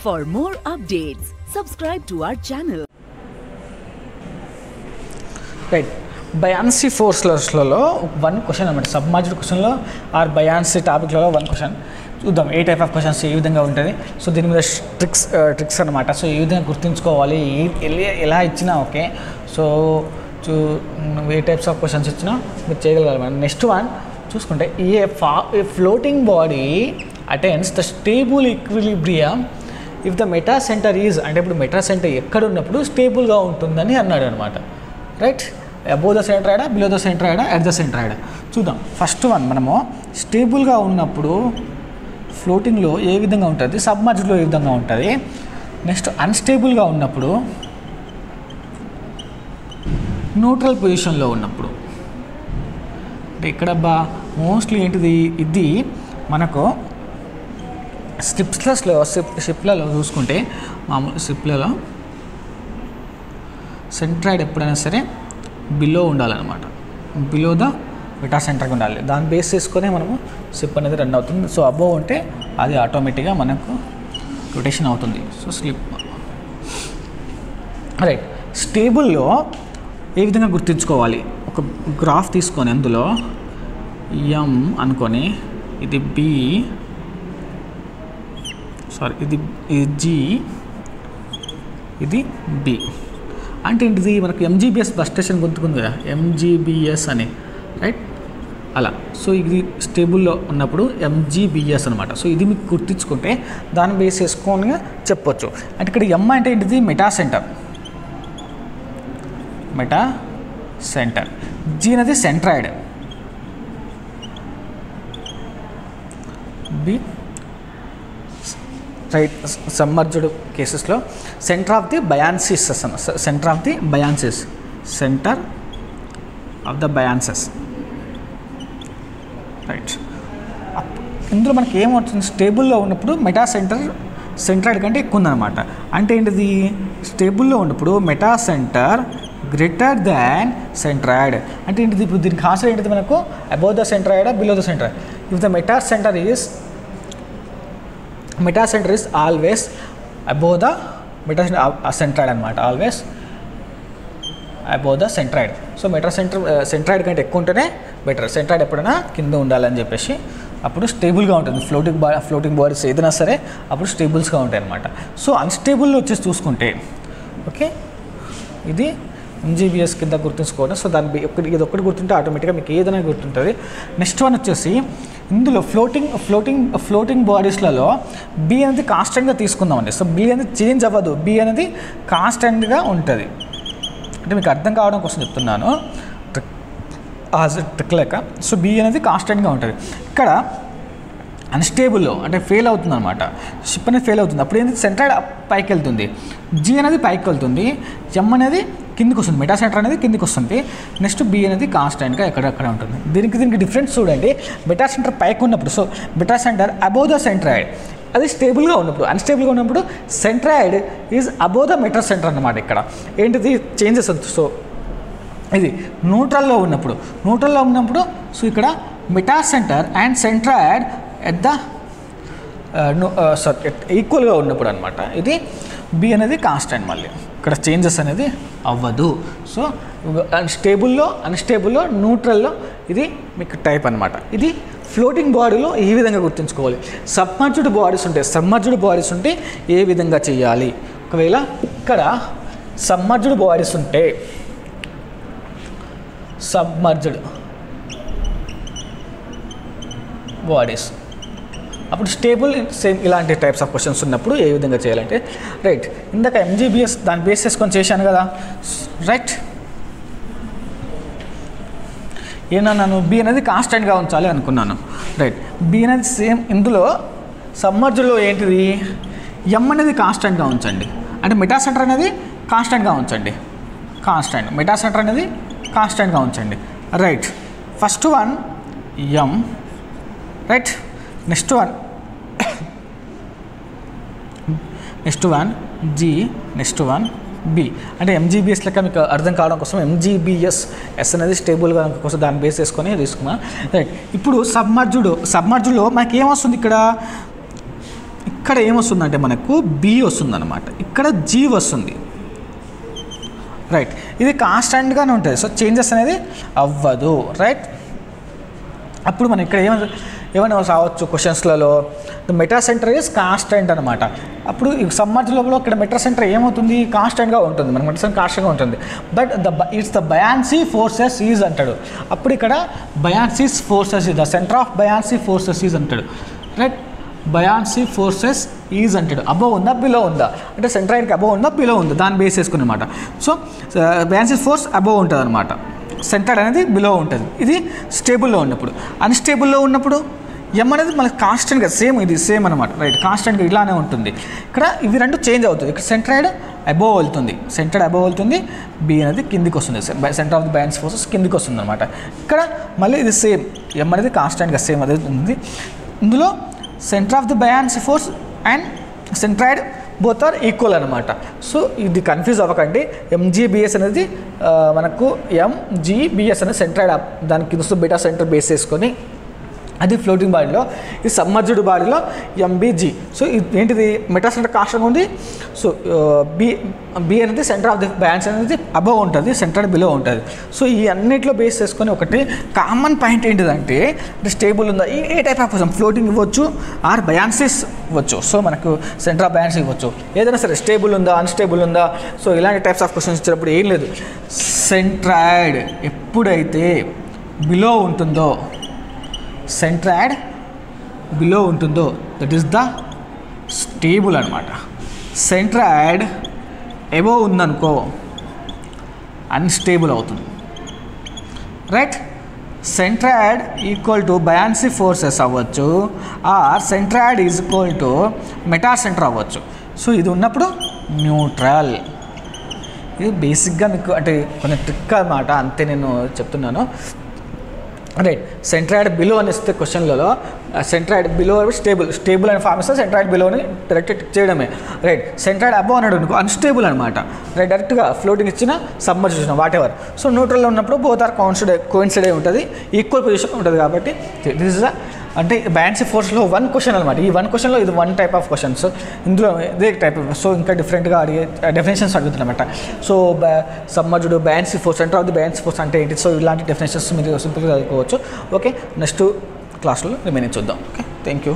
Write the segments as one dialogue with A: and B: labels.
A: For more updates, subscribe to our channel.
B: Right buoyancy ఫోర్స్లలో one question అనమాట submerged క్వశ్చన్లో or buoyancy టాపిక్లలో one question చూద్దాం ఏ టైప్ ఆఫ్ క్వశ్చన్స్ ఏ విధంగా ఉంటుంది సో దీని మీద ట్రిక్స్ ట్రిక్స్ అనమాట సో ఏ విధంగా గుర్తుంచుకోవాలి ఏ- ఎలా- ఎలా ఇచ్చినా ఓకే సో చూ నువ్వు ఏ టైప్స్ ఆఫ్ క్వశ్చన్స్ ఇచ్చినా మీరు చేయగలగాలి నెక్స్ట్ వన్ చూసుకుంటే ఏ ఫా a floating body attends the stable equilibrium if the meta centre is అంటే ఇప్పుడు మెటా సెంటర్ ఎక్కడ ఉన్నప్పుడు స్టేబుల్గా ఉంటుందని అన్నాడు అనమాట రైట్ అబోవ్ ద సెంటర్ ఆడా బిలో ద సెంటర్ ఆడా అట్ ద సెంటర్ ఆడా చూద్దాం ఫస్ట్ వన్ మనము స్టేబుల్గా ఉన్నప్పుడు ఫ్లోటింగ్లో ఏ విధంగా ఉంటుంది సబ్మర్జ్లో ఏ విధంగా ఉంటుంది నెక్స్ట్ అన్స్టేబుల్గా ఉన్నప్పుడు న్యూట్రల్ పొజిషన్లో ఉన్నప్పుడు అంటే ఇక్కడ బా మోస్ట్లీ ఏంటిది ఇది మనకు స్ట్రిప్స్లలో షిప్ షిప్లలో చూసుకుంటే మామూలు షిప్లలో సెంట్రాయిడ్ ఎప్పుడైనా సరే బిలో ఉండాలన్నమాట బిలో ద మెటా సెంటర్కి ఉండాలి దాన్ని బేస్ చేసుకొని మనము స్లిప్ అనేది రన్ అవుతుంది సో అబోవ్ ఉంటే అది ఆటోమేటిక్గా మనకు రొటేషన్ అవుతుంది సో స్లిప్ రైట్ స్టేబుల్లో ఏ విధంగా గుర్తుంచుకోవాలి ఒక గ్రాఫ్ తీసుకొని అందులో ఎం అనుకొని ఇది బి సారీ ఇది ఇది జీ ఇది బి అంటే ఏంటిది మనకు ఎంజీబీఎస్ బస్ స్టేషన్ గుర్తుకుంది కదా ఎంజీబీఎస్ అని రైట్ అలా సో ఇది స్టేబుల్లో ఉన్నప్పుడు ఎంజీబీఎస్ అనమాట సో ఇది మీకు గుర్తించుకుంటే దాన్ని బేస్ చేసుకొని చెప్పొచ్చు అంటే ఇక్కడ ఎం అంటే ఏంటిది meta centre meta centre G అనేది సెంట్రాయిడ్ బి రైట్ సమ్మర్జ్డ్ కేసెస్లో centre of the buoyancies centre of the buoyancies centre of the buoyancies right ఇందులో మనకి ఏమవుతుంది స్టేబుల్లో ఉన్నప్పుడు మెటా సెంటర్ సెంట్రాయిడ్ కంటే ఎక్కువ ఉందన్నమాట అంటే ఏంటిది స్టేబుల్లో ఉన్నప్పుడు meta centre greater than centroid అంటే ఏంటిది ఇప్పుడు దీనికి ఆన్సర్ ఏంటిది మనకు above the centroid below the centroid if the meta centre is meta centre is always above the meta centroid అనమాట always above the centroid so meta centre centroid కంటే ఎక్కువ ఉంటేనే బెటర్ సెంట్రాయిడ్ ఎప్పుడైనా కింద ఉండాలని చెప్పేసి అప్పుడు స్టేబుల్గా ఉంటుంది ఫ్లోటింగ్ బా ఫ్లోటింగ్ బాడీస్ ఏదైనా సరే అప్పుడు స్టేబుల్స్గా ఉంటాయి అనమాట సో అన్స్టేబుల్లో వచ్చేసి చూసుకుంటే ఓకే ఇది ఎంజీబీఎస్ కింద గుర్తుంచుకోవడం సో దాని బి- ఒకటి ఇది ఒకటి గుర్తుంటే ఆటోమేటిక్గా మీకు ఏదైనా గుర్తుంటుంది నెక్స్ట్ వన్ వచ్చేసి ఇందులో ఫ్లోటింగ్ ఫ్లోటింగ్ ఫ్లోటింగ్ బాడీస్లలో బి అనేది కాన్స్టెంట్గా తీసుకుందామండి సో బి అనేది చేంజ్ అవ్వదు బి అనేది కాన్స్టెంట్గా ఉంటుంది అంటే మీకు అర్థం కావడం కోసం చెప్తున్నాను ట్రిక్ ఆజ్ ట్రిక్ లెక్క సో బి అనేది కాన్స్టెంట్గా ఉంటుంది ఇక్కడ అన్స్టేబుల్లో అంటే ఫెయిల్ అవుతుంది అనమాట షిప్ అనేది ఫెయిల్ అవుతుంది అప్పుడు ఏంటి సెంట్రాయిడ్ పైకి వెళ్తుంది జీ అనేది పైకి వెళ్తుంది ఎమ్ అనేది కిందికి వస్తుంది మెటా సెంటర్ అనేది కిందికి వస్తుంది నెక్స్ట్ బి అనేది కాన్స్టెంట్గా ఎక్కడెక్కడ ఉంటుంది దీనికి దీనికి డిఫరెన్స్ చూడండి మెటా సెంటర్ పైకి ఉన్నప్పుడు so meta centre above the centroid అది స్టేబుల్గా ఉన్నప్పుడు అన్స్టేబుల్గా ఉన్నప్పుడు centroid is above the meta centre అనమాట ఇక్కడ ఏంటిది చేంజెస్ సో ఇది న్యూట్రల్లో ఉన్నప్పుడు న్యూట్రల్లో ఉన్నప్పుడు సో ఇక్కడ meta centre and centroid at the sorry ఈక్వల్గా ఉన్నప్పుడు అనమాట ఇది బి అనేది కాన్స్టెంట్ మళ్ళీ ఇక్కడ చేంజెస్ అనేది అవ్వదు సో స్టేబుల్లో అన్స్టేబుల్లో న్యూట్రల్లో ఇది మీకు టైప్ అనమాట ఇది ఫ్లోటింగ్ బాడీలో ఈ విధంగా గుర్తుంచుకోవాలి సబ్మర్జ్డ్ బాడీస్ ఉంటాయి సబ్మర్జ్డ్ బాడీస్ ఉంటే ఏ విధంగా చేయాలి ఒకవేళ ఇక్కడ సబ్మర్జ్డ్ బాడీస్ ఉంటే సబ్మర్జ్డ్ బాడీస్ అప్పుడు స్టేబుల్ సేమ్ ఇలాంటి టైప్స్ ఆఫ్ క్వశ్చన్స్ ఉన్నప్పుడు ఏ విధంగా చేయాలంటే రైట్ ఇందాక ఎంజీబీఎస్ దాన్ని బేస్ చేసుకొని చేశాను కదా రైట్ ఏమన్నాను బి అనేది కాన్స్టెంట్గా ఉంచాలి అనుకున్నాను రైట్ బి అనేది సేమ్ ఇందులో సమ్మర్జ్లో ఏంటిది ఎం అనేది కాన్స్టెంట్గా ఉంచండి అంటే మెటా సెంటర్ అనేది కాన్స్టెంట్గా ఉంచండి కాన్స్టెంట్ మెటా సెంటర్ అనేది కాన్స్టెంట్గా ఉంచండి right first one M right next one next one G next one B అంటే ఎంజీబీఎస్ లెక్క మీకు అర్థం కావడం కోసం ఎంజీబీఎస్ ఎస్ అనేది స్టేబుల్గా కోసం దాన్ని బేస్ చేసుకొని తీసుకున్నా రైట్ ఇప్పుడు సబ్మర్జుడు సబ్మర్జులో మనకి ఏమొస్తుంది ఇక్కడ ఇక్కడ ఏమొస్తుందంటే మనకు బి వస్తుందన్నమాట ఇక్కడ జీ వస్తుంది రైట్ ఇది కాన్స్టెంట్గానే ఉంటుంది సో చేంజెస్ అనేది అవ్వదు రైట్ అప్పుడు మనం ఇక్కడ ఏమైనా ఏమైనా రావచ్చు క్వశ్చన్స్లలో the meta centre is constant అనమాట అప్పుడు ఈ సమ్మర్ లోపల ఇక్కడ మెటా సెంటర్ ఏమవుతుంది కాన్స్టెంట్గా ఉంటుంది మన మెటా సెంటర్ కాన్స్టెంట్గా ఉంటుంది but the it's the buoyancy forces is అంటాడు అప్పుడు ఇక్కడ buoyancies forces the centre of buoyancy forces is అంటాడు రైట్ బయాన్సీ ఫోర్సెస్ ఈజ్ అంటాడు అబవ్ ఉందా బిలో ఉందా అంటే సెంట్రాయిడ్కి అబవ్ ఉందా బిలో ఉందా దాన్ని బేస్ చేసుకుని అనమాట సో బయాన్సీ ఫోర్స్ అబవ్ ఉంటుంది అనమాట సెంటర్ అనేది బిలో ఉంటుంది ఇది స్టేబుల్లో ఉన్నప్పుడు అన్స్టేబుల్లో ఉన్నప్పుడు ఎం అనేది మనకి కాన్స్టెంట్గా సేమ్ ఇది సేమ్ అనమాట రైట్ కాన్స్టెంట్గా ఇలానే ఉంటుంది ఇక్కడ ఇవి రెండు చేంజ్ అవుతుంది ఇక్కడ సెంట్రాయిడ్ అబోవ్ వెళ్తుంది సెంటర్ అబోవ్ వెళ్తుంది బి అనేది కిందికి వస్తుంది centre of the balance forces కిందికి వస్తుంది అనమాట ఇక్కడ మళ్ళీ ఇది సేమ్ ఎం అనేది కాన్స్టెంట్గా సేమ్ అదే ఉంది ఇందులో centre of the buoyancy force and centroid both are equal అనమాట సో ఇది కన్ఫ్యూజ్ అవ్వకండి ఎంజీబీఎస్ అనేది ఆ, మనకు ఎంజీబీఎస్ అనేది సెంట్రాయిడ్ దాని కింద బీటా సెంటర్ బేస్ చేసుకొని అది ఫ్లోటింగ్ బాడీలో ఇది సమ్మర్జ్డ్ బాడీలో ఎంబీజీ సో ఇది ఏంటిది మెటా సెంటర్ కాస్ట్గా ఉంది సో బి బి అనేది సెంటర్ ఆఫ్ ది బ్యాన్స్ అనేది అబవ్ ఉంటుంది సెంటర్ బిలో ఉంటుంది సో ఈ అన్నిట్లో బేస్ చేసుకొని ఒకటి కామన్ పాయింట్ ఏంటిదంటే అంటే స్టేబుల్ ఉందా ఈ ఏ టైప్ ఆఫ్ క్వశ్చన్ ఫ్లోటింగ్ ఇవ్వచ్చు ఆర్ బయాన్సిస్ ఇవ్వచ్చు సో మనకు సెంటర్ ఆఫ్ బయాన్స్ ఇవ్వచ్చు ఏదైనా సరే స్టేబుల్ ఉందా అన్స్టేబుల్ ఉందా సో ఇలాంటి టైప్స్ ఆఫ్ క్వశ్చన్స్ ఇచ్చినప్పుడు ఏం లేదు సెంట్రాయిడ్ ఎప్పుడైతే బిలో ఉంటుందో సెంట్రాయిడ్ బిలో ఉంటుందో దట్ ఈస్ ద స్టేబుల్ అనమాట సెంట్రాయిడ్ ఎబో ఉందనుకో అన్స్టేబుల్ అవుతుంది right centroid equal to buoyancy forces అవ్వచ్చు or centroid is equal to meta centre అవ్వచ్చు సో ఇది ఉన్నప్పుడు న్యూట్రల్ ఇది బేసిక్గా మీకు అంటే కొంచెం ట్రిక్ అన్నమాట అంతే నేను చెప్తున్నాను రైట్ సెంట్రాయిడ్ బిలో అని ఇస్తే క్వశ్చన్లలో సెంట్రాయిడ్ బిలో స్టేబుల్ స్టేబుల్ అని ఫామ్ ఇస్తే సెంట్రాయిడ్ బిలోని డైరెక్ట్ టిక్ చేయడమే రైట్ సెంట్రాయిడ్ అబో అన్నాడు అనుకో అన్స్టేబుల్ అనమాట రైట్ డైరెక్ట్గా ఫ్లోటింగ్ ఇచ్చిన సమ్మర్ చూసిన వాట్ ఎవర్ సో న్యూట్రల్లో ఉన్నప్పుడు బోత్ ఆర్ కౌన్సిడ్ కోయిన్సిడ్ అయి ఉంటుంది ఈక్వల్ పొజిషన్ ఉంటుంది కాబట్టి దిస్ ఇస్ అంటే బ్యాన్సీ ఫోర్స్లో వన్ క్వశ్చన్ అనమాట ఈ వన్ క్వశ్చన్లో ఇది వన్ టైప్ ఆఫ్ క్వశ్చన్స్ ఇందులో ఇదే టైప్ సో ఇంకా డిఫరెంట్గా అడిగే డెఫినేషన్స్ అడుగుతున్నమాట so submerged buoyancy force centre of the buoyancy force అంటే ఏంటి సో ఇలాంటి డెఫినేషన్స్ మీరు సింపుల్గా చదువుకోవచ్చు ఓకే నెక్స్ట్ క్లాస్లో రిమైనింగ్ చూద్దాం ఓకే థ్యాంక్ యూ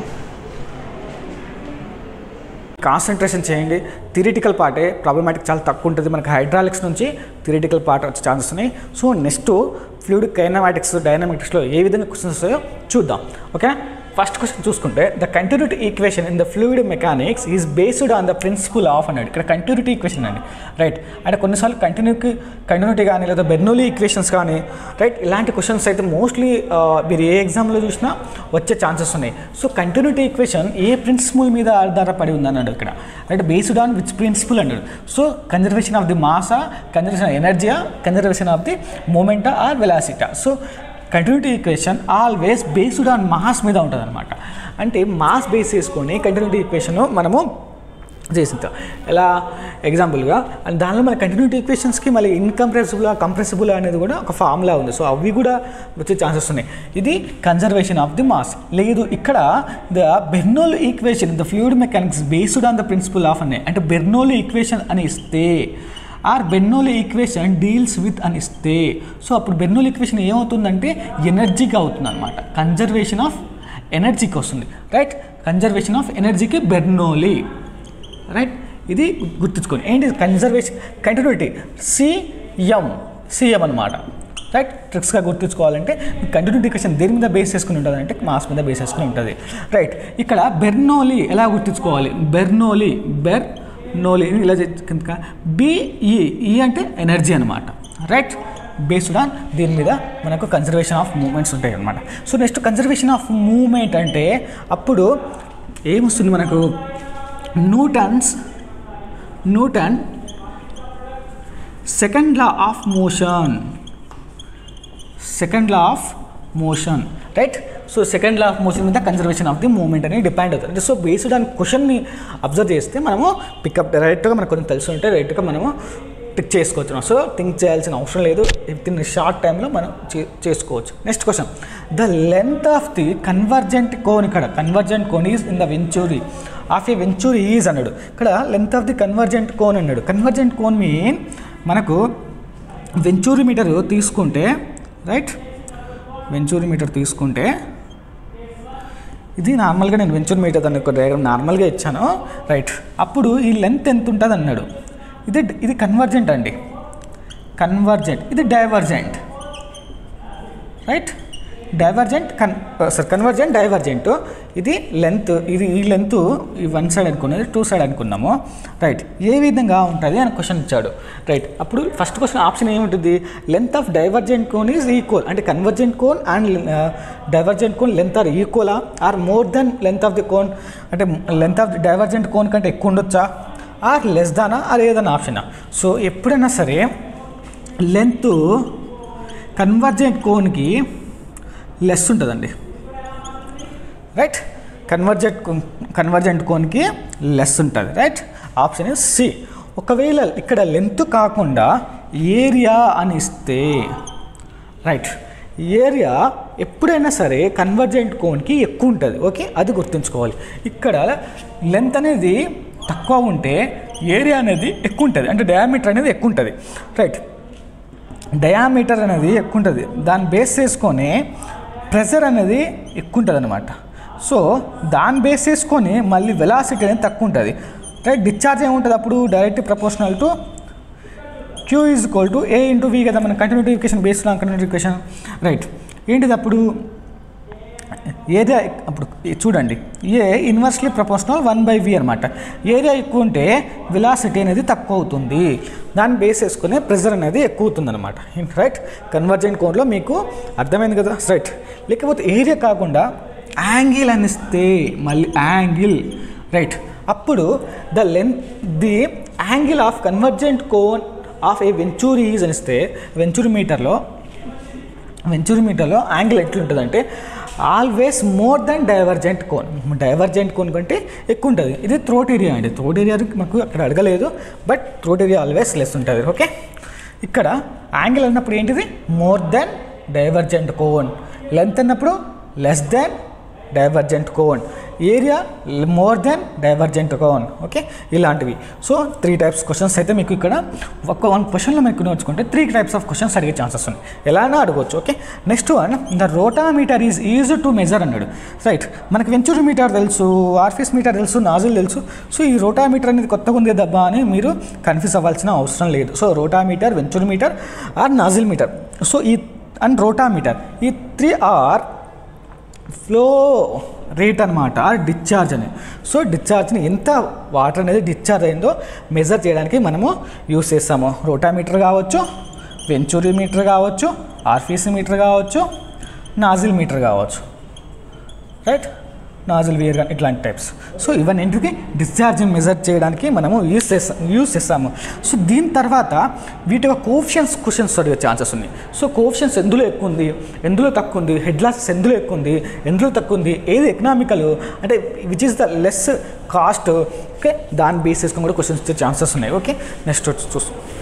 B: కాన్సన్ట్రేషన్ చేయండి థిరిటికల్ పార్టే ప్రాబ్లమాటిక్ చాలా తక్కువ ఉంటుంది మనకి హైడ్రాలిక్స్ నుంచి థిరిటికల్ పార్ట్ వచ్చే ఛాన్సెస్ ఉన్నాయి సో నెక్స్ట్ ఫ్లూయిడ్ కైనమాటిక్స్ డైనమాటిక్స్లో ఏ విధంగా క్వశ్చన్స్ వస్తాయో చూద్దాం ఓకే ఫస్ట్ క్వశ్చన్ చూసుకుంటే the continuity equation in the fluid mechanics is based on the principle of అన్నాడు ఇక్కడ కంటిన్యూటీ ఈక్వేషన్ అండి రైట్ అంటే కొన్నిసార్లు కంటిన్యూకి కంటిన్యూటీ కానీ లేదా బెర్నోలీ ఈక్వేషన్స్ కానీ రైట్ ఇలాంటి క్వశ్చన్స్ అయితే మోస్ట్లీ మీరు ఏ ఎగ్జామ్లో చూసినా వచ్చే ఛాన్సెస్ ఉన్నాయి సో కంటిన్యూటీ ఈక్వేషన్ ఏ ప్రిన్సిపల్ మీద ఆధారపడి ఉందన్నాడు ఇక్కడ right based on which principle అన్నాడు సో కన్జర్వేషన్ ఆఫ్ ది మాసా కన్జర్వేషన్ ఆఫ్ ఎనర్జీయా కన్జర్వేషన్ ఆఫ్ ది మూమెంటా ఆర్ వెలాసిటా so continuity equation always based on mass మీద ఉంటుంది అనమాట అంటే మాస్ బేస్ చేసుకొని కంటిన్యూటీ ఈక్వేషన్ మనము చేసింటాం ఎలా ఎగ్జాంపుల్గా అండ్ దానిలో మన కంటిన్యూటీ ఈక్వేషన్స్కి మళ్ళీ ఇన్కంప్రెసిబుల్ కంప్రెసిబుల్ అనేది కూడా ఒక ఫార్ములా ఉంది సో అవి కూడా వచ్చే ఛాన్సెస్ ఉన్నాయి ఇది కన్జర్వేషన్ ఆఫ్ ది మాస్ లేదు ఇక్కడ the Bernoulli equation the fluid mechanics based on the principle of అనే అంటే బెర్నోల్ ఈక్వేషన్ అని ఇస్తే or Bernoulli equation deals with అని ఇస్తే సో అప్పుడు బెర్నోలి ఈక్వేషన్ ఏమవుతుందంటే ఎనర్జీకి అవుతుంది అనమాట కన్జర్వేషన్ ఆఫ్ ఎనర్జీకి వస్తుంది రైట్ కన్జర్వేషన్ ఆఫ్ ఎనర్జీకి బెర్నోలి రైట్ ఇది గుర్తుంచుకోండి ఏంటి కన్జర్వేషన్ కంటిన్యూటీ సిఎం సిఎం అనమాట రైట్ ట్రిక్స్గా గుర్తుంచుకోవాలంటే కంటిన్యూటీ ఈక్వేషన్ దేని మీద బేస్ చేసుకుని ఉంటుంది అంటే మాస్ మీద బేస్ చేసుకుని ఉంటుంది రైట్ ఇక్కడ బెర్నోలి ఎలా గుర్తుంచుకోవాలి బెర్నోలి బెర్ నోలి ఇలా కింద బిఈ ఈ అంటే ఎనర్జీ అనమాట రైట్ బేస్డ్ ఆన్ దీని మీద మనకు కన్జర్వేషన్ ఆఫ్ మూమెంట్స్ ఉంటాయి అనమాట so next conservation of moment అంటే అప్పుడు ఏమొస్తుంది మనకు Newton's Newton second law of motion second law of motion right so second law of motion మీద కన్జర్వేషన్ ఆఫ్ ది మూమెంట్ అనేది డిపెండ్ అవుతుంది అంటే సో బేస్డ్ ఆన్ క్వశ్చన్ని అబ్జర్వ్ చేస్తే మనము పికప్ డైరెక్ట్గా మనకు కొంచెం తెలిసి ఉంటే డైరెక్ట్గా మనము టిక్ చేసుకోవచ్చు సో థింక్ చేయాల్సిన అవసరం లేదు విత్ ఇన్ షార్ట్ టైంలో మనం చే- చేసుకోవచ్చు next question the length of the convergent cone ఇక్కడ convergent cone is in the venturi of a venturi is అన్నాడు ఇక్కడ length of the convergent cone అన్నాడు కన్వర్జెంట్ కోన్ మీన్ మనకు వెంచూరీ మీటర్ తీసుకుంటే రైట్ వెంచూరీ మీటర్ తీసుకుంటే ఇది నార్మల్గా నేను వెంచూర్ మీటర్ దాన్ని ఒక డయాగ్రామ్ నార్మల్గా ఇచ్చాను రైట్ అప్పుడు ఈ లెంత్ ఎంత ఉంటుంది అన్నాడు ఇది ఇది కన్వర్జెంట్ అండి కన్వర్జెంట్ ఇది డైవర్జెంట్ రైట్ డైవర్జెంట్ కన్ సార్ కన్వర్జెంట్ డైవర్జెంట్ ఇది లెంత్ ఇది ఈ లెంత్ ఈ వన్ సైడ్ అనుకున్నది టూ సైడ్ అనుకున్నాము రైట్ ఏ విధంగా ఉంటుంది అని క్వశ్చన్ ఇచ్చాడు రైట్ అప్పుడు ఫస్ట్ క్వశ్చన్ ఆప్షన్ ఏముంటుంది length of divergent cone is equal అంటే convergent cone and divergent cone length or ఈక్వలా or more than length of the cone అంటే length of the divergent cone కంటే ఎక్కువ ఉండొచ్చా ఆర్ లెస్ దానా are ఏదైనా ఆప్షనా so ఎప్పుడైనా సరే లెంత్ కన్వర్జెంట్ కోన్కి లెస్ ఉంటుందండి రైట్ కన్వర్జెంట్ కన్వర్జెంట్ కోన్కి లెస్ ఉంటుంది రైట్ ఆప్షన్ ఇస్ సి ఒకవేళ ఇక్కడ లెంత్ కాకుండా ఏరియా అని ఇస్తే రైట్ ఏరియా ఎప్పుడైనా సరే కన్వర్జెంట్ కోన్కి ఎక్కువ ఉంటుంది ఓకే అది గుర్తుంచుకోవాలి ఇక్కడ లెంత్ అనేది తక్కువ ఉంటే ఏరియా అనేది ఎక్కువ ఉంటుంది అంటే డయామీటర్ అనేది ఎక్కువ ఉంటుంది రైట్ డయామీటర్ అనేది ఎక్కువ ఉంటుంది దాన్ని బేస్ చేసుకొని ప్రెషర్ అనేది ఎక్కువ ఉంటుంది అనమాట సో దాన్ని బేస్ చేసుకొని మళ్ళీ వెలాసిటీ అనేది తక్కువ ఉంటుంది రైట్ డిశ్చార్జ్ ఏముంటుంది అప్పుడు direct proportional to Q is equal to A into V కదా మన continuity equation based on continuity equation right ఏంటిది అప్పుడు ఏరియా అప్పుడు చూడండి A inversely proportional one by V అనమాట ఏరియా ఎక్కువ ఉంటే విలాసిటీ అనేది తక్కువ అవుతుంది దాన్ని బేస్ చేసుకునే ప్రెజర్ అనేది ఎక్కువ అవుతుంది అనమాట రైట్ కన్వర్జెంట్ కోన్లో మీకు అర్థమైంది కదా రైట్ లేకపోతే ఏరియా కాకుండా యాంగిల్ అని ఇస్తే మళ్ళీ యాంగిల్ రైట్ అప్పుడు the length the angle of convergent cone of ఏ వెంచూరీస్ అని ఇస్తే వెంచూరీ మీటర్లో వెంచూరీ మీటర్లో యాంగిల్ ఎట్లుంటుందంటే always more than divergent cone divergent cone కంటే ఎక్కువ ఉంటుంది ఇది థ్రోట్ ఏరియా అండి థ్రోట్ ఏరియా మాకు అక్కడ అడగలేదు but throat area always less ఉంటుంది ఓకే ఇక్కడ యాంగిల్ అన్నప్పుడు ఏంటిది more than divergent cone length అన్నప్పుడు less than divergent cone area more than divergent cone okay ఇలాంటివి సో త్రీ టైప్స్ క్వశ్చన్స్ అయితే మీకు ఇక్కడ ఒక వన్ క్వశ్చన్లో మీకు నేర్చుకుంటే త్రీ టైప్స్ ఆఫ్ క్వశ్చన్స్ అడిగే ఛాన్సెస్ ఉన్నాయి ఎలా అయినా అడగవచ్చు okay next one the rotameter is is to measure అన్నాడు రైట్ మనకి వెంచూరీ మీటర్ తెలుసు ఆర్ఫీస్ మీటర్ తెలుసు నాజిల్ తెలుసు సో ఈ రోటామీటర్ అనేది కొత్తగా ఉంది దబ్బా అని మీరు కన్ఫ్యూజ్ అవ్వాల్సిన అవసరం లేదు so rotameter venturi meter or nozzle meter so ఈ అండ్ రోటామీటర్ ఈ త్రీ ఆర్ ఫ్లో రేట్ అనమాట డిశ్చార్జ్ అని సో డిశ్చార్జ్ని ఎంత వాటర్ అనేది డిశ్చార్జ్ అయిందో మెజర్ చేయడానికి మనము యూస్ చేస్తాము రోటామీటర్ కావచ్చు వెంచూరీ మీటర్ కావచ్చు ఆర్ఫీసీ మీటర్ కావచ్చు నాజిల్ మీటర్ కావచ్చు రైట్ నాజిల్ వియర్ కానీ ఇట్లాంటి టైప్స్ సో ఇవన్నీ ఏంటికి డిశ్చార్జింగ్ మెజర్ చేయడానికి మనము యూస్ చేస్తాం యూస్ చేస్తాము సో దీని తర్వాత వీటి యొక్క కోఫిషన్స్ క్వశ్చన్స్ అడిగే ఛాన్సెస్ ఉన్నాయి సో కోఫిషన్స్ ఎందులో ఎక్కువ ఉంది ఎందులో తక్కువ ఉంది హెడ్ లాసెస్ ఎందులో ఎక్కువ ఉంది ఎందులో తక్కువ ఉంది ఏది ఎకనామికల్ అంటే which is the less cost okay దాన్ని బేస్ చేసుకొని కూడా క్వశ్చన్స్ ఇచ్చే ఛాన్సెస్ ఉన్నాయి ఓకే నెక్స్ట్ చూస్తాం